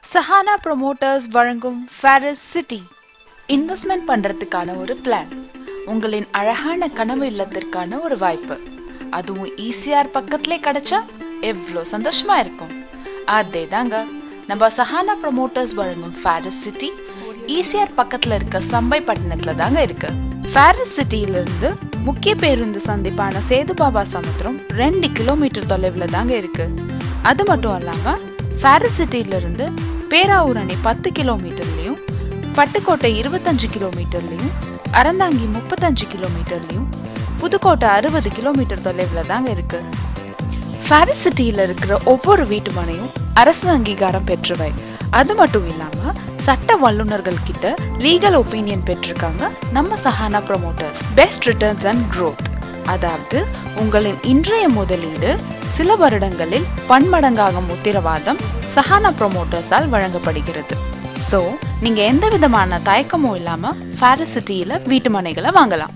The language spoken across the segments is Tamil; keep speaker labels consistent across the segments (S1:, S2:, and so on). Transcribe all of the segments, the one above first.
S1: சஹானா ப்ரொமோட்டர்ஸ் வழங்கும் ஃபேரிஸ் சிட்டி இன்வெஸ்ட்மெண்ட் பண்றதுக்கான ஒரு பிளான் உங்களின் அழகான கனவு இல்லத்திற்கான ஒரு வாய்ப்பு அதுவும் ஈசிஆர் பக்கத்திலே கிடைச்சா எவ்வளோ சந்தோஷமா இருக்கும் அதே தாங்க நம்ம சஹானா ப்ரொமோட்டர்ஸ் வழங்கும் ஃபேரிஸ் சிட்டி ஈசிஆர் பக்கத்துல இருக்க சம்பை பட்டணத்துல தாங்க இருக்கு ஃபேரிஸ் சிட்டியில இருந்து முக்கிய பேருந்து சந்திப்பான சேதுபாபா சமுத்திரம் ரெண்டு கிலோமீட்டர் தொலைவில் தாங்க இருக்கு அது மட்டும் இல்லாம ஃபேரிஸ் சிட்டியில இருந்து பேராவூர் அணை பத்து கிலோமீட்டர்லயும் பட்டுக்கோட்டை இருபத்தஞ்சு கிலோமீட்டர்லயும் அறந்தாங்கி முப்பத்தஞ்சு கிலோமீட்டர்லயும் புதுக்கோட்டை அறுபது கிலோமீட்டர் தொலைவில் தாங்க இருக்கு பாரிஸ் சிட்டியில் இருக்கிற ஒவ்வொரு வீட்டு மனையும் அரசு அங்கீகாரம் பெற்றவை அது மட்டும் இல்லாம சட்ட வல்லுநர்கள் கிட்ட லீகல் ஒப்பீனியன் பெற்றிருக்காங்க நம்ம Sahana promoters best returns and growth அதாவது உங்களின் இன்றைய முதலீடு சில வருடங்களில் பன்மடங்காகும் உத்தரவாதம் சஹானா ப்ரொமோட்டர்ஸால் வழங்கப்படுகிறது ஸோ நீங்க எந்த விதமான தயக்கமும் இல்லாம பாரிஸ் சிட்டியில வீட்டு மனைகளை வாங்கலாம்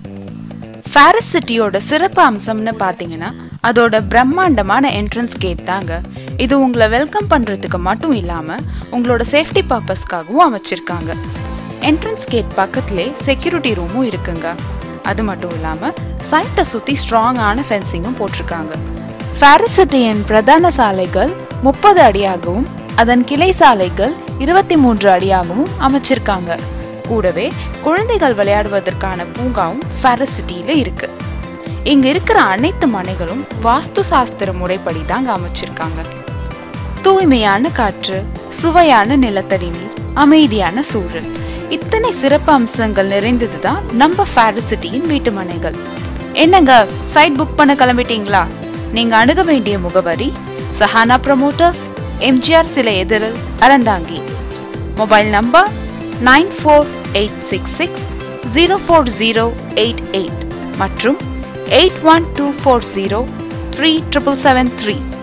S1: பாரிஸ் சிட்டியோட சிறப்பு அம்சம்னு பார்த்தீங்கன்னா அதோட பிரம்மாண்டமான என்ட்ரன்ஸ் கேட் தாங்க இது உங்களை வெல்கம் பண்றதுக்கு மட்டும் இல்லாம உங்களோட சேஃப்டி பர்பஸ்க்காகவும் அமைச்சிருக்காங்க என்ட்ரன்ஸ் கேட் பக்கத்திலே செக்யூரிட்டி ரூமும் இருக்குங்க அது மட்டும் இல்லாம சைட்டை சுத்தி ஸ்ட்ராங்கான ஃபென்சிங்கும் போட்டிருக்காங்க பாரிஸ் சிட்டியின் பிரதான சாலைகள் முப்பது அடியாகவும் அதன் கிளை சாலைகள் இருபத்தி மூன்று அடியாகவும் அமைச்சிருக்காங்க கூடவே குழந்தைகள் விளையாடுவதற்கான பூங்காவும் பாரிஸ் சிட்டியில இருக்கு இங்க இருக்கிற அனைத்து மனைகளும் வாஸ்து சாஸ்திர முறைப்படி தாங்க அமைச்சிருக்காங்க தூய்மையான காற்று சுவையான நிலத்தடி நீர் அமைதியான சூழல் இத்தனை சிறப்பு அம்சங்கள் நிறைந்தது தான் நம்ம பாரிஸ் சிட்டியின் வீட்டு மனைகள் என்னங்க சைட் புக் பண்ண கிளம்பிட்டீங்களா நீங்க அணுக வேண்டிய முகவரி சஹானா ப்ரமோட்டர்ஸ் எம்ஜிஆர் சிலை எதிரில் Aranthangi mobile number nine four eight six six zero four zero eight eight மற்றும் eight one two four zero three triple seven three